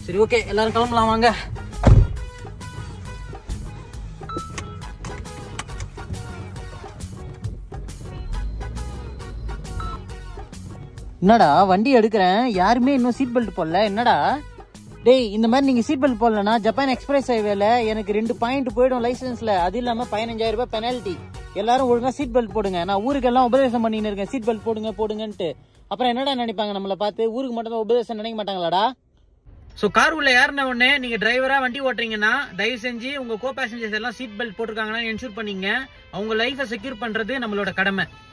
சரி ஓகே எல்லாரும் கிளம்பலாம் வாங்க என்னடா வண்டி எடுக்கிறேன் யாருமே இன்னும் சீட் பெல்ட் போடல என்னடா டேய் இந்த மாதிரி நீங்க சீட் பெல்ட் போடலனா ஜப்பான் எக்ஸ்பிரஸ் ஹைவேல எனக்கு ரெண்டு பாயிண்ட் போயிடும் லைசென்ஸ்ல அது இல்லாம பதினஞ்சாயிரம் ரூபாய் பெனால்ட்டி எல்லாரும் ஒழுங்கா சீட் பெல்ட் போடுங்க நான் ஊருக்கெல்லாம் உபதேசம் பண்ணின்னு இருக்கேன் சீட் பெல்ட் போடுங்க போடுங்கன்ட்டு அப்புறம் என்னடா நினைப்பாங்க நம்மள பார்த்து ஊருக்கு மட்டும் தான் உபதேசம் நினைக்க மாட்டாங்களாடா ஸோ கார் உள்ள ஏறின உடனே நீங்க டிரைவரா வண்டி ஓட்டுறீங்கன்னா தயவு செஞ்சு உங்க கோ பேசஞ்சர்ஸ் எல்லாம் சீட் பெல்ட் போட்டிருக்காங்கன்னு என்ஷூர் பண்ணீங்க அவங்க லைஃபை செக்யூர் பண்றது நம்மளோட கடமை